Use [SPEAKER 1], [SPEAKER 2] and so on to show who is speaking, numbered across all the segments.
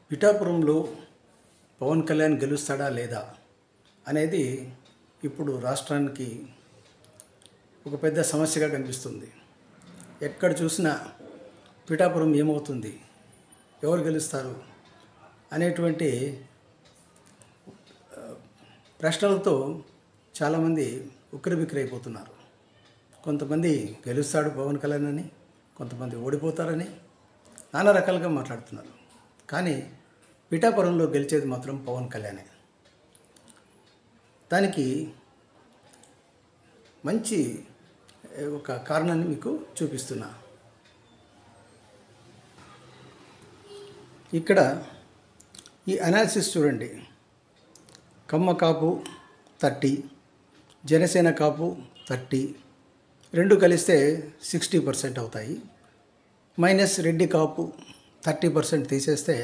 [SPEAKER 1] పిఠాపురంలో పవన్ కళ్యాణ్ గెలుస్తాడా లేదా అనేది ఇప్పుడు రాష్ట్రానికి ఒక పెద్ద సమస్యగా కనిపిస్తుంది ఎక్కడ చూసినా పిఠాపురం ఏమవుతుంది ఎవరు గెలుస్తారు అనేటువంటి ఆ, ప్రశ్నలతో చాలామంది ఉక్కిరిబిక్కిరైపోతున్నారు కొంతమంది గెలుస్తాడు పవన్ కళ్యాణ్ అని కొంతమంది ఓడిపోతారని నానా రకాలుగా మాట్లాడుతున్నారు కానీ పిఠాపురంలో గెలిచేది మాత్రం పవన్ కళ్యాణే దానికి మంచి ఏ, ఒక కారణాన్ని మీకు చూపిస్తున్నా ఇక్కడ ఈ అనాలిసిస్ చూడండి కమ్మ కాపు థర్టీ జనసేన కాపు థర్టీ రెండు కలిస్తే సిక్స్టీ పర్సెంట్ అవుతాయి minus Reddy Kapu thirty percent తీసేస్తే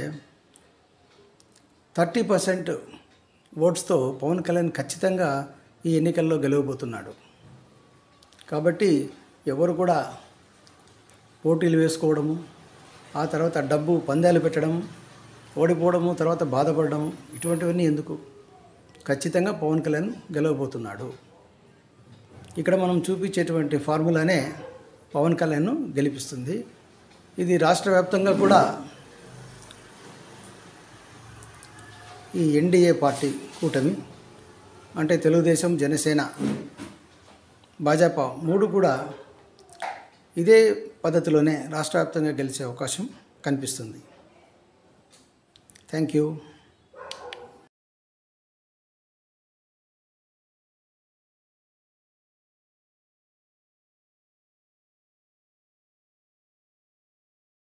[SPEAKER 1] థర్టీ పర్సెంట్ ఓట్స్తో పవన్ కళ్యాణ్ ఖచ్చితంగా ఈ ఎన్నికల్లో గెలవబోతున్నాడు కాబట్టి ఎవరు కూడా పోటీలు వేసుకోవడము ఆ తర్వాత డబ్బు పందాలు పెట్టడం ఓడిపోవడము తర్వాత బాధపడడం ఇటువంటివన్నీ ఎందుకు ఖచ్చితంగా పవన్ కళ్యాణ్ గెలవబోతున్నాడు ఇక్కడ మనం చూపించేటువంటి ఫార్ములానే పవన్ కళ్యాణ్ను గెలిపిస్తుంది ఇది రాష్ట్ర వ్యాప్తంగా కూడా ఈ ఎన్డీఏ పార్టీ కూటమి అంటే తెలుగుదేశం జనసేన భాజపా మూడు కూడా ఇదే పద్ధతిలోనే రాష్ట్ర వ్యాప్తంగా గెలిచే అవకాశం కనిపిస్తుంది థ్యాంక్ యూ